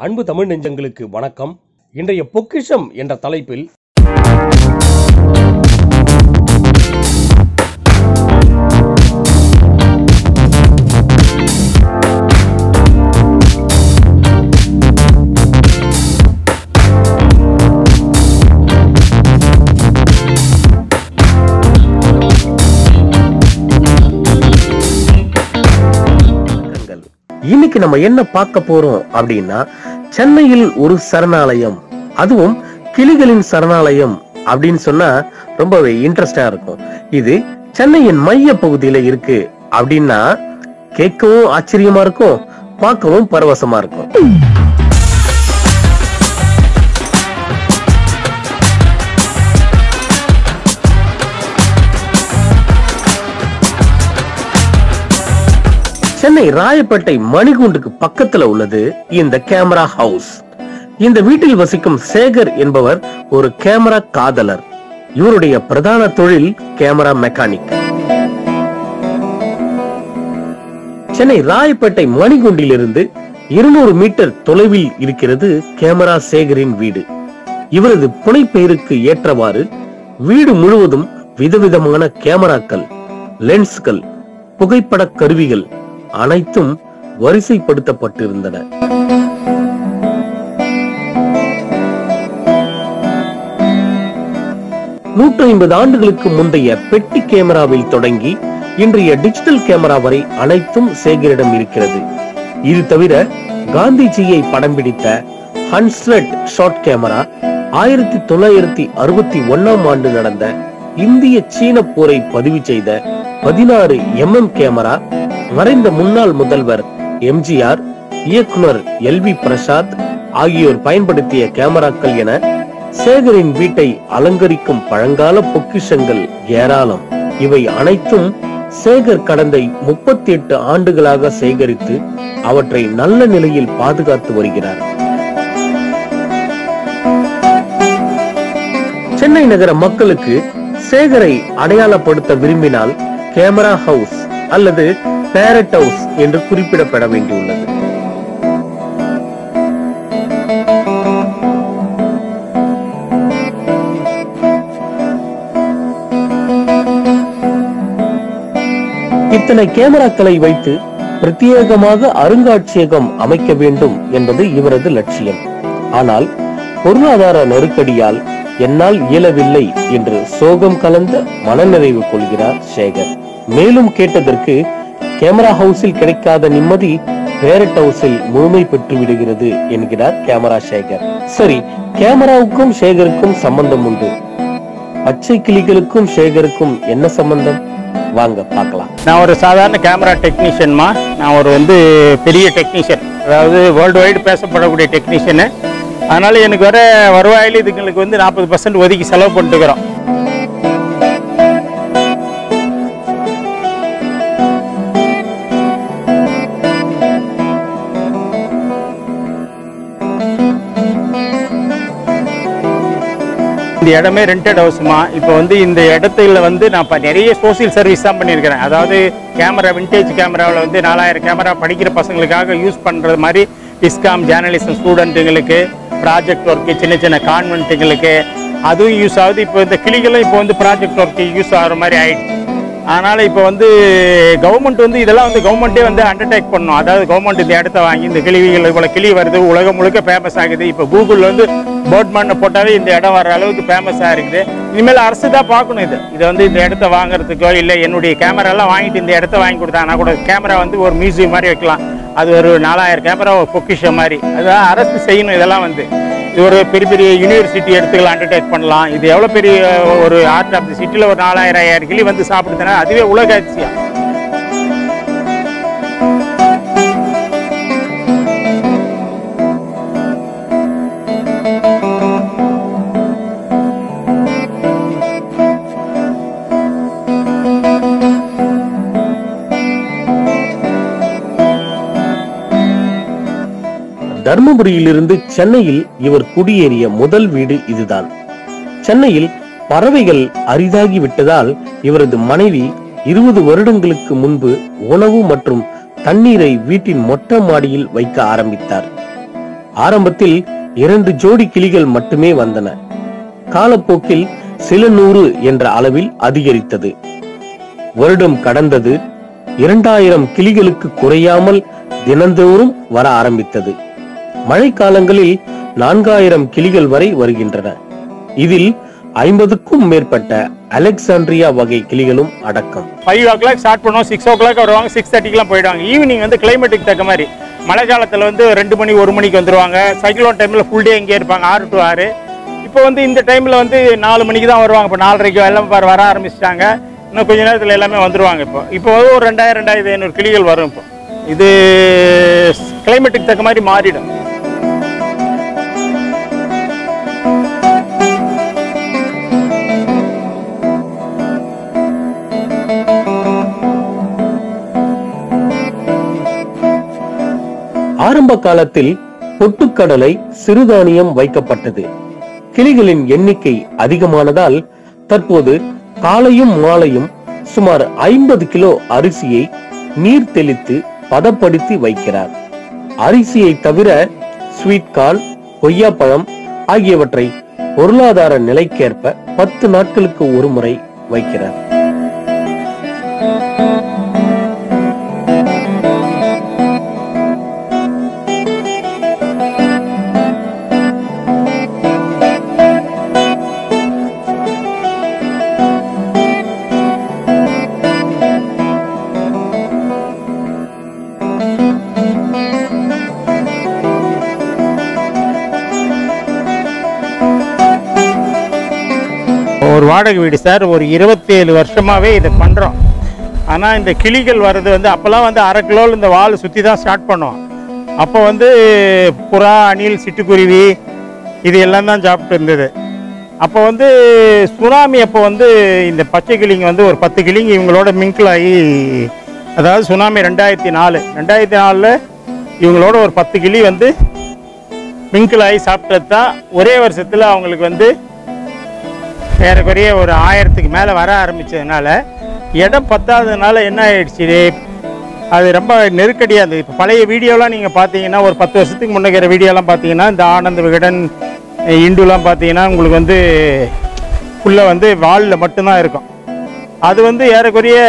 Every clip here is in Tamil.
அன்பு தமிழ் நெஞ்சங்களுக்கு வணக்கம் இன்றைய பொக்கிஷம் என்ற தலைப்பில் வணக்கங்கள். இன்னைக்கு நம்ம என்ன பார்க்க போறோம் அப்படின்னா சென்னையில் ஒரு சரணாலயம் அதுவும் கிளிகளின் சரணாலயம் அப்படின்னு சொன்னா ரொம்பவே இன்ட்ரெஸ்டா இருக்கும் இது சென்னையின் மைய பகுதியில இருக்கு அப்படின்னா கேட்கவும் ஆச்சரியமா இருக்கும் பார்க்கவும் பரவசமா இருக்கும் சென்னை ராயப்பேட்டை மணிகுண்டுக்கு பக்கத்துல உள்ளது இந்த கேமரா ஹவுஸ் இந்த வீட்டில் வசிக்கும் சேகர் என்பவர் ஒரு கேமரா காதலர் இவருடைய பிரதான தொழில் கேமரா மெக்கானிக் சென்னை ராயப்பேட்டை மணிகுண்டிலிருந்து இருநூறு மீட்டர் தொலைவில் இருக்கிறது கேமரா சேகரின் வீடு இவரது புனைப்பெயருக்கு ஏற்றவாறு வீடு முழுவதும் விதவிதமான கேமராக்கள் லென்ஸ்கள் புகைப்பட கருவிகள் அனைத்தும் வரிசைப்படுத்தப்பட்டிருந்தன நூற்றி ஐம்பது ஆண்டுகளுக்கு முந்தைய பெட்டி கேமராவில் தொடங்கி இன்றைய டிஜிட்டல் கேமரா வரை அனைத்தும் சேகரிடம் இருக்கிறது இது தவிர காந்திஜியை படம் பிடித்த ஹன்ஸ்ரெட் ஷார்ட் கேமரா ஆயிரத்தி தொள்ளாயிரத்தி அறுபத்தி ஒன்னாம் ஆண்டு நடந்த இந்திய சீன போரை பதிவு செய்த பதினாறு எம்எம் கேமரா மறைந்த முன்னாள் முதல்வர் எம்ஜிஆர் இயக்குனர் எல் வி பிரசாத் ஆகியோர் பயன்படுத்திய கேமராக்கள் என சேகரின் வீட்டை அலங்கரிக்கும் பழங்கால பொக்கிஷங்கள் ஏராளம் இவை அனைத்தும் சேகர் கடந்த முப்பத்தி எட்டு ஆண்டுகளாக சேகரித்து அவற்றை நல்ல நிலையில் பாதுகாத்து வருகிறார் சென்னை நகர மக்களுக்கு சேகரை அடையாளப்படுத்த விரும்பினால் கேமரா ஹவுஸ் அல்லது பேரட் ஹவுஸ் என்று குறிப்பிடப்பட வேண்டியுள்ளது இத்தனை கேமராக்களை வைத்து பிரத்யேகமாக அருங்காட்சியகம் அமைக்க வேண்டும் என்பது இவரது லட்சியம் ஆனால் பொருளாதார நெருக்கடியால் என்னால் இயலவில்லை என்று சோகம் கலந்த மனநிறைவு கொள்கிறார் சேகர் மேலும் கேட்டதற்கு கேமரா ஹவுஸில் கிடைக்காத நிம்மதி பேரட் ஹவுஸில் முழுமை பெற்று விடுகிறது என்கிறார் கேமரா சேகர் சரி கேமராவுக்கும் சேகருக்கும் சம்பந்தம் உண்டு பச்சை கிளிகளுக்கும் சேகருக்கும் என்ன சம்பந்தம் வாங்க பார்க்கலாம் நான் ஒரு சாதாரண கேமரா டெக்னீஷியன்மா நான் ஒரு வந்து பெரிய டெக்னீஷியன் அதாவது வேர்ல்டு வைடு பேசப்படக்கூடிய டெக்னீஷியனு அதனால எனக்கு வர வருவாயில் இதுங்களுக்கு வந்து நாற்பது பர்சன்ட் ஒதுக்கி செலவு பண்ணிட்டுக்கிறோம் இந்த இடமே ரெண்டட் ஹவுஸ்மா இப்போ வந்து இந்த இடத்துல வந்து நான் இப்போ நிறைய சோசியல் சர்வீஸ் தான் பண்ணியிருக்கிறேன் அதாவது கேமரா விண்டேஜ் கேமராவில் வந்து நாலாயிரம் கேமரா படிக்கிற பசங்களுக்காக யூஸ் பண்ணுறது மாதிரி டிஸ்காம் ஜேர்னலிசம் ஸ்டூடெண்ட்டுங்களுக்கு ப்ராஜெக்ட் ஒர்க்கு சின்ன சின்ன கான்வென்ட்டுங்களுக்கு அதுவும் யூஸ் ஆகுது இப்போ இந்த கிளிகளும் இப்போ வந்து ப்ராஜெக்ட் ஒர்க்கு யூஸ் ஆகிற மாதிரி ஆயிடுச்சு அதனால் இப்போ வந்து கவர்மெண்ட் வந்து இதெல்லாம் வந்து கவர்மெண்ட்டே வந்து அண்டர்டேக் பண்ணும் அதாவது கவர்மெண்ட் இந்த இடத்த வாங்கி இந்த கிளிகள் இவ்வளோ கிளி வருது உலகம் முழுக்க ஃபேமஸ் ஆகுது இப்போ கூகுளில் வந்து போட்மேனை போட்டாவே இந்த இடம் வர அளவுக்கு ஃபேமஸாக இருக்குது இனிமேல் அரசு தான் பார்க்கணும் இது இதை வந்து இந்த இடத்த வாங்குறதுக்கோ இல்லை என்னுடைய கேமராலாம் வாங்கிட்டு இந்த இடத்த வாங்கி கொடுத்தாங்கன்னா கூட கேமரா வந்து ஒரு மியூசியம் மாதிரி வைக்கலாம் அது ஒரு நாலாயிரம் கேமரா ஒரு பொக்கிஷம் மாதிரி அதான் அரசு செய்யணும் இதெல்லாம் வந்து இது ஒரு பெரிய பெரிய யூனிவர்சிட்டி எடுத்துக்கலாம் அண்டர்டேக் பண்ணலாம் இது எவ்வளோ பெரிய ஒரு ஆர்ட் ஆஃப் தி சிட்டியில் ஒரு நாலாயிரம் ஐயாயிரம் கிளி வந்து சாப்பிடுதுன்னா அதுவே உலக அதிசயம் தர்மபுரியிலிருந்து சென்னையில் இவர் குடியேறிய முதல் வீடு இதுதான் சென்னையில் பறவைகள் அரிதாகி விட்டதால் இவரது மனைவி இருபது வருடங்களுக்கு முன்பு உணவு மற்றும் தண்ணீரை வீட்டின் மொட்டை மாடியில் வைக்க ஆரம்பித்தார் ஆரம்பத்தில் இரண்டு ஜோடி கிளிகள் மட்டுமே வந்தன காலப்போக்கில் சில நூறு என்ற அளவில் அதிகரித்தது வருடம் கடந்தது இரண்டாயிரம் கிளிகளுக்கு குறையாமல் தினந்தோறும் வர ஆரம்பித்தது மழைக்காலங்களில் நான்காயிரம் கிளிகள் வரை வருகின்றன இதில் ஐம்பதுக்கும் மேற்பட்ட அலெக்சாண்ட்ரியா வகை கிளிகளும் அடக்கம் ஃபைவ் ஓ கிளாக் ஸ்டார்ட் பண்ணுவோம் சிக்ஸ் ஓ கிளாக் வருவாங்க சிக்ஸ் தேர்ட்டிக்கெலாம் போயிடுவாங்க ஈவினிங் வந்து கிளைமேட்டுக்கு தக்க மாதிரி மழை காலத்தில் வந்து ரெண்டு மணி ஒரு மணிக்கு வந்துருவாங்க சைக்ளோன் டைமில் ஃபுல் டே இங்கே இருப்பாங்க ஆறு டு ஆறு இப்போ வந்து இந்த டைமில் வந்து நாலு மணிக்கு தான் வருவாங்க இப்போ நாலரைக்கு எல்லாம் பாரு வர ஆரம்பிச்சிட்டாங்க இன்னும் கொஞ்ச நேரத்தில் எல்லாமே வந்துருவாங்க இப்போ இப்போ வந்து ஒரு ரெண்டாயிரம் ரெண்டாயிரத்தி ஐநூறு கிளிகள் வரும் இப்போ இது கிளைமேட்டுக்கு தக்க மாதிரி மாறிடும் ஆரம்ப காலத்தில் பொட்டுக்கடலை சிறுதானியம் வைக்கப்பட்டது கிளிகளின் எண்ணிக்கை அதிகமானதால் தற்போது காலையும் மாலையும் சுமார் ஐம்பது கிலோ அரிசியை நீர் தெளித்து பதப்படுத்தி வைக்கிறார் அரிசியை தவிர ஸ்வீட் கார்ன் கொய்யாப்பழம் ஆகியவற்றை பொருளாதார நிலைக்கேற்ப பத்து நாட்களுக்கு ஒரு முறை வைக்கிறார் ஒரு வாடகை வீடு சார் ஒரு இருபத்தேழு வருஷமாகவே இதை பண்ணுறோம் ஆனால் இந்த கிளிகள் வர்றது வந்து அப்போல்லாம் வந்து அரை கிலோவில் இந்த வால் சுற்றி தான் ஸ்டார்ட் பண்ணோம் அப்போ வந்து புறா அணில் சிட்டுக்குருவி இது எல்லாம் தான் சாப்பிட்டு இருந்தது அப்போ வந்து சுனாமி அப்போ வந்து இந்த பச்சை கிளிங்க வந்து ஒரு பத்து கிளிங்க இவங்களோட மிங்கிள் ஆகி அதாவது சுனாமி ரெண்டாயிரத்தி நாலு ரெண்டாயிரத்தி நாலில் இவங்களோட ஒரு பத்து கிளி வந்து மிங்கிள் ஆகி சாப்பிட்டது தான் ஒரே வருஷத்தில் அவங்களுக்கு வந்து ஏறக்குறைய ஒரு ஆயிரத்துக்கு மேலே வர ஆரம்பிச்சதுனால இடம் பத்தாததுனால என்ன ஆயிடுச்சு அது ரொம்ப நெருக்கடியாக இருந்தது இப்போ பழைய வீடியோலாம் நீங்கள் பார்த்தீங்கன்னா ஒரு பத்து வருஷத்துக்கு முன்னுக்கிற வீடியோலாம் பார்த்தீங்கன்னா இந்த ஆனந்த விகடன் இண்டுலாம் பார்த்தீங்கன்னா உங்களுக்கு வந்து ஃபுல்லாக வந்து வாலில் மட்டும்தான் இருக்கும் அது வந்து ஏறக்குறைய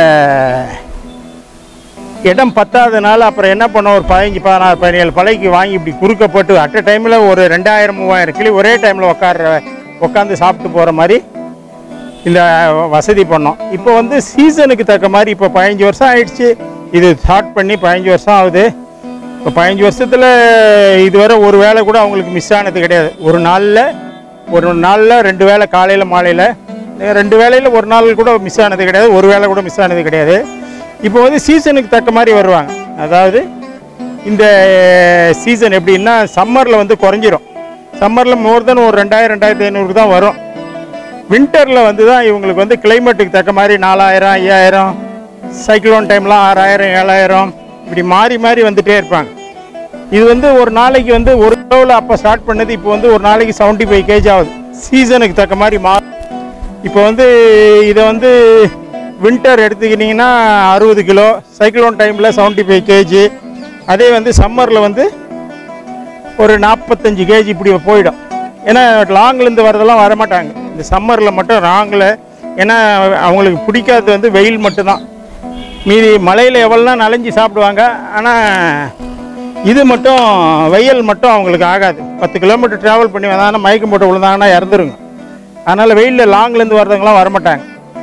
இடம் பத்தாதனால அப்புறம் என்ன பண்ணோம் ஒரு பதினஞ்சு பதினாறு பதினேழு பழைக்கு வாங்கி இப்படி குறுக்க போட்டு அட் அ டைமில் ஒரு ரெண்டாயிரம் மூவாயிரம் கிளி ஒரே டைமில் உட்கார உட்காந்து சாப்பிட்டு போகிற மாதிரி இந்த வசதி பண்ணோம் இப்போ வந்து சீசனுக்கு தக்க மாதிரி இப்போ பதினஞ்சு வருஷம் ஆயிடுச்சு இது ஸ்டார்ட் பண்ணி பதினஞ்சு வருஷம் ஆகுது இப்போ பதினஞ்சு வருஷத்தில் இதுவரை ஒரு வேளை கூட அவங்களுக்கு மிஸ் ஆனது கிடையாது ஒரு நாளில் ஒரு நாளில் ரெண்டு வேளை காலையில் மாலையில் ரெண்டு வேளையில் ஒரு நாள் கூட மிஸ் ஆனது கிடையாது ஒரு வேளை கூட மிஸ் ஆனது கிடையாது இப்போ வந்து சீசனுக்கு தக்க மாதிரி வருவாங்க அதாவது இந்த சீசன் எப்படின்னா சம்மரில் வந்து குறைஞ்சிரும் சம்மரில் மோர் தென் ஒரு ரெண்டாயிரம் ரெண்டாயிரத்தி ஐநூறுக்கு தான் வரும் வின்டரில் வந்து தான் இவங்களுக்கு வந்து கிளைமேட்டுக்கு தக்க மாதிரி நாலாயிரம் ஐயாயிரம் சைக்ளோன் டைம்லாம் ஆறாயிரம் ஏழாயிரம் இப்படி மாறி மாறி வந்துட்டே இருப்பாங்க இது வந்து ஒரு நாளைக்கு வந்து ஒரு கிலோவில் அப்போ ஸ்டார்ட் பண்ணது இப்போ வந்து ஒரு நாளைக்கு செவன்ட்டி ஃபைவ் கேஜி ஆகுது சீசனுக்கு தக்க மாதிரி மா இப்போ வந்து இதை வந்து வின்டர் எடுத்துக்கிட்டிங்கன்னா அறுபது கிலோ சைக்ளோன் டைமில் செவன்ட்டி ஃபைவ் கேஜி அதே வந்து சம்மரில் வந்து ஒரு நாற்பத்தஞ்சு கேஜி இப்படி போயிடும் ஏன்னா லாங்லேருந்து வரதெல்லாம் வரமாட்டாங்க இந்த சம்மரில் மட்டும் ராங்கில் ஏன்னா அவங்களுக்கு பிடிக்காதது வந்து வெயில் மட்டும்தான் மீதி மலையில் எவ்வளோனா நனைஞ்சு சாப்பிடுவாங்க ஆனால் இது மட்டும் வெயில் மட்டும் அவங்களுக்கு ஆகாது பத்து கிலோமீட்டர் ட்ராவல் பண்ணி வந்தாங்கன்னா மயக்கம் போட்டு விழுந்தாங்கன்னா இறந்துருங்க அதனால் வெயிலில் லாங்லேருந்து வர்றவங்களாம் வரமாட்டாங்க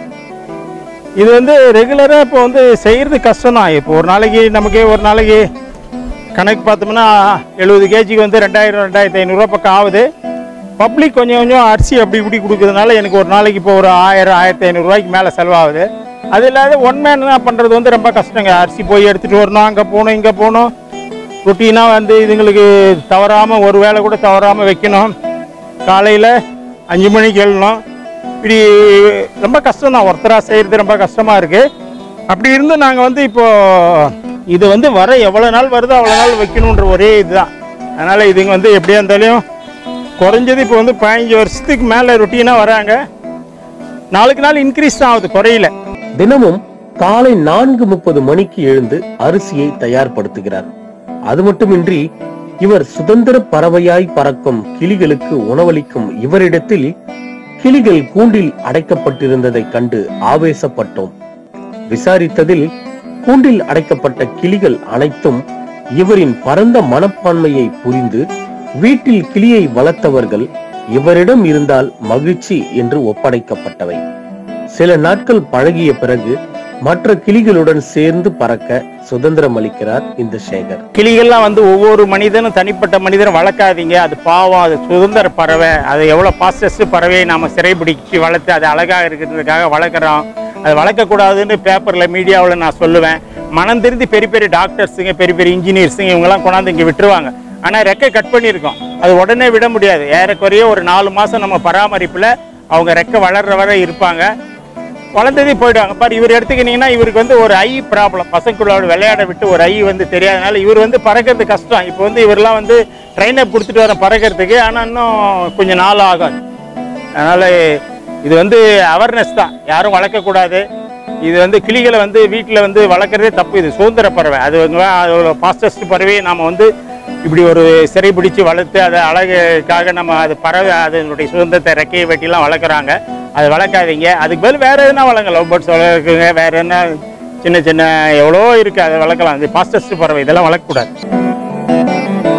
இது வந்து ரெகுலராக இப்போ வந்து செய்கிறது கஷ்டம் தான் இப்போ ஒரு நாளைக்கு நமக்கே ஒரு நாளைக்கு கணக்கு பார்த்தோம்னா எழுபது கேஜிக்கு வந்து ரெண்டாயிரம் ரெண்டாயிரத்தி ஐநூறுரூவா பக்கம் ஆகுது பப்ளிக் கொஞ்சம் கொஞ்சம் அரிசி அப்படி இப்படி கொடுக்கறதுனால எனக்கு ஒரு நாளைக்கு இப்போ ஒரு ஆயிரம் ஆயிரத்தி ஐநூறுரூவாய்க்கு மேலே செலவாகுது அது இல்லாத ஒன் மேன் பண்ணுறது வந்து ரொம்ப கஷ்டங்க அரிசி போய் எடுத்துகிட்டு வரணும் அங்கே போகணும் இங்கே போகணும் ரொட்டீனாக வந்து இதுங்களுக்கு தவறாமல் ஒரு வேளை கூட தவறாமல் வைக்கணும் காலையில் அஞ்சு மணிக்கு எழுணும் இப்படி ரொம்ப கஷ்டம் தான் ஒருத்தராக செய்கிறது ரொம்ப கஷ்டமாக இருக்குது அப்படி இருந்து நாங்கள் வந்து இப்போது இது வந்து வர எவ்வளோ நாள் வருதோ அவ்வளோ நாள் வைக்கணுன்ற ஒரே இதுதான் அதனால் இதுங்க வந்து எப்படியா இருந்தாலும் குறைஞ்சது இப்போ வந்து பதினஞ்சு வருஷத்துக்கு மேலே ரொட்டீனாக வராங்க நாளுக்கு நாள் இன்க்ரீஸ் தான் ஆகுது குறையில தினமும் காலை நான்கு முப்பது மணிக்கு எழுந்து அரிசியை தயார்படுத்துகிறார் அது மட்டுமின்றி இவர் சுதந்திர பறவையாய் பறக்கும் கிளிகளுக்கு உணவளிக்கும் இவரிடத்தில் கிளிகள் கூண்டில் அடைக்கப்பட்டிருந்ததைக் கண்டு ஆவேசப்பட்டோம் விசாரித்ததில் கூண்டில் அடைக்கப்பட்ட கிளிகள் அனைத்தும் இவரின் பரந்த மனப்பான்மையை புரிந்து வீட்டில் கிளியை வளர்த்தவர்கள் இவரிடம் இருந்தால் மகிழ்ச்சி என்று ஒப்படைக்கப்பட்டவை சில நாட்கள் பழகிய பிறகு மற்ற கிளிகளுடன் சேர்ந்து பறக்க சுதந்திரம் அளிக்கிறார் இந்த சேகர் கிளிகள்லாம் வந்து ஒவ்வொரு மனிதனும் தனிப்பட்ட மனிதனும் வளர்க்காதீங்க அது பாவம் அது சுதந்திர பறவை அது எவ்வளோ பாஸ்டஸ்ட் பறவையை நாம சிறைபிடிச்சு வளர்த்து அது அழகாக இருக்கிறதுக்காக வளர்க்குறோம் அது வளர்க்கக்கூடாதுன்னு பேப்பரில் மீடியாவில் நான் சொல்லுவேன் மனம் திருந்தி பெரிய பெரிய டாக்டர்ஸுங்க பெரிய பெரிய இன்ஜினியர்ஸுங்க இவங்கெல்லாம் கொண்டாந்து இங்கே விட்டுருவாங்க ஆனால் ரெக்கை கட் பண்ணியிருக்கோம் அது உடனே விட முடியாது ஏறக்குறைய ஒரு நாலு மாதம் நம்ம பராமரிப்பில் அவங்க ரெக்கை வளர்ற வரை இருப்பாங்க வளர்ந்ததே போயிடுவாங்க பாரு இவர் எடுத்துக்கினீங்கன்னா இவருக்கு வந்து ஒரு ஐ ப்ராப்ளம் பசங்களோட விளையாட விட்டு ஒரு ஐ வந்து தெரியாதனால இவர் வந்து பறக்கிறது கஷ்டம் இப்போ வந்து இவரெல்லாம் வந்து ட்ரைன் அப் கொடுத்துட்டு வர பறக்கிறதுக்கு ஆனால் இன்னும் கொஞ்சம் நாள் ஆகும் அதனால் இது வந்து அவேர்னஸ் தான் யாரும் வளர்க்கக்கூடாது இது வந்து கிளிகளை வந்து வீட்டில் வந்து வளர்க்குறதே தப்பு இது சுதந்திர பறவை அது வந்து அதோட ஃபாஸ்டஸ்ட் பறவையை நம்ம வந்து இப்படி ஒரு சிறை பிடிச்சு வளர்த்து அதை அழகுக்காக நம்ம அது பறவை அதனுடைய சுதந்திரத்தை ரெக்கையை வெட்டிலாம் வளர்க்குறாங்க அது வளர்க்காதீங்க அதுக்கு பதில் வேறு எதுனா வளங்க லவ் பேர்ட்ஸ் வளர்க்குங்க வேறு என்ன சின்ன சின்ன எவ்வளோ இருக்குது அதை வளர்க்கலாம் அது ஃபாஸ்டஸ்ட் பறவை இதெல்லாம் வளர்க்கக்கூடாது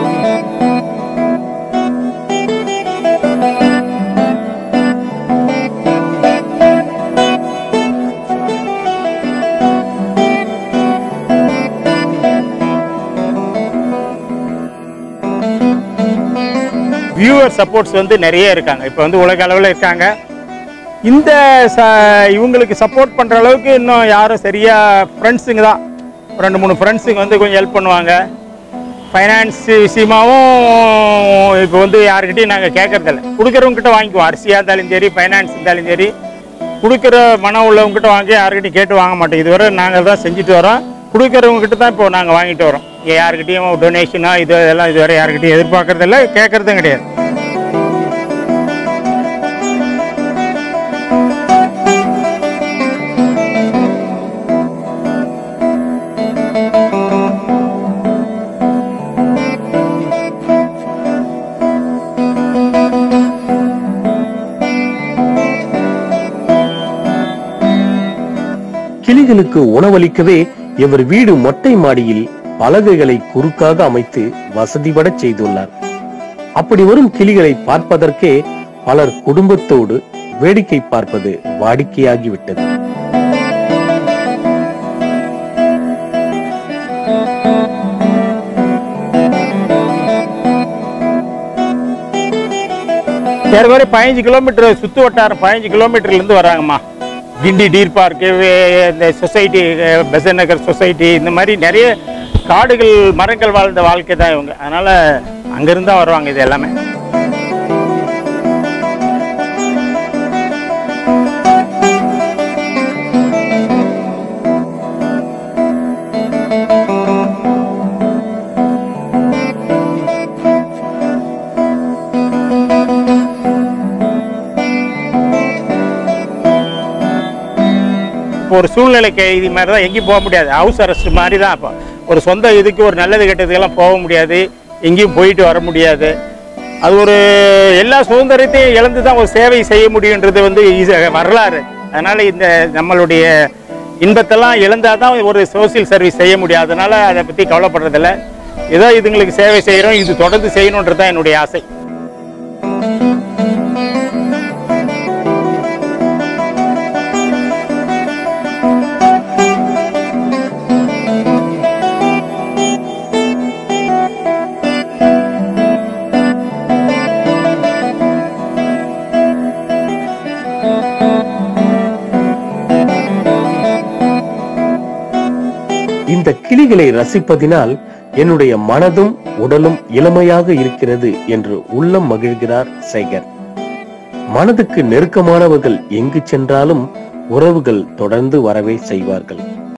வியூவர் சப்போர்ட்ஸ் வந்து நிறைய இருக்காங்க இப்போ வந்து உலக அளவில் இருக்காங்க இந்த ச இவங்களுக்கு சப்போர்ட் பண்ணுற அளவுக்கு இன்னும் யாரும் சரியாக ஃப்ரெண்ட்ஸுங்க தான் ரெண்டு மூணு ஃப்ரெண்ட்ஸுங்க வந்து கொஞ்சம் ஹெல்ப் பண்ணுவாங்க ஃபைனான்ஸ் விஷயமாவும் இப்போ வந்து யாருக்கிட்டையும் நாங்கள் கேட்கறதில்ல கொடுக்குறவங்ககிட்ட வாங்கிக்குவோம் அரிசியாக இருந்தாலும் சரி ஃபைனான்ஸ் இருந்தாலும் சரி கொடுக்குற மனம் உள்ளவங்ககிட்ட வாங்கி யாருக்கிட்டையும் கேட்டு வாங்க மாட்டோம் இதுவரை நாங்கள் தான் செஞ்சுட்டு வரோம் கொடுக்குறவங்ககிட்ட தான் இப்போ நாங்கள் வாங்கிட்டு வரோம் இங்கே யாருக்கிட்டையும் டொனேஷனோ இது இதெல்லாம் இதுவரை யாருக்கிட்டையும் எதிர்பார்க்கறதில்ல கேட்கறதும் கிடையாது கிளிகளுக்கு உணவளிக்கவே இவர் வீடு மொட்டை மாடியில் பலகைகளை குறுக்காக அமைத்து வசதிபட செய்துள்ளார் அப்படி வரும் கிளிகளை பார்ப்பதற்கே பலர் குடும்பத்தோடு வேடிக்கை பார்ப்பது வாடிக்கையாகிவிட்டது ஏறக்குறைய பதினஞ்சு கிலோமீட்டர் சுத்து வட்டாரம் பதினஞ்சு கிலோமீட்டர்லேருந்து வராங்கம்மா கிண்டி டீர் பார்க்கு இந்த சொசைட்டி பெசன் நகர் சொசைட்டி இந்த மாதிரி நிறைய காடுகள் மரங்கள் வாழ்ந்த வாழ்க்கை தான் இவங்க அதனால் அங்கேருந்து தான் வருவாங்க இது எல்லாமே இப்போ ஒரு சூழ்நிலை கைதி மாதிரி தான் எங்கேயும் போக முடியாது ஹவுஸ் அரெஸ்ட் மாதிரி தான் இப்போ ஒரு சொந்த இதுக்கு ஒரு நல்லது கெட்டதுக்கெல்லாம் போக முடியாது எங்கேயும் போயிட்டு வர முடியாது அது ஒரு எல்லா சுதந்திரத்தையும் இழந்து தான் ஒரு சேவை செய்ய முடியுன்றது வந்து ஈஸி- வரலாறு அதனால் இந்த நம்மளுடைய இன்பத்தெல்லாம் இழந்தால் தான் ஒரு சோசியல் சர்வீஸ் செய்ய முடியும் அதனால் அதை பற்றி கவலைப்படுறதில்ல ஏதோ இதுங்களுக்கு சேவை செய்கிறோம் இது தொடர்ந்து செய்யணுன்றது தான் என்னுடைய ஆசை இந்த கிளிகளை ரசிப்பதினால் என்னுடைய மனதும் உடலும் இளமையாக இருக்கிறது என்று உள்ளம் மகிழ்கிறார் சேகர் மனதுக்கு நெருக்கமானவர்கள் எங்கு சென்றாலும் உறவுகள் தொடர்ந்து வரவே செய்வார்கள்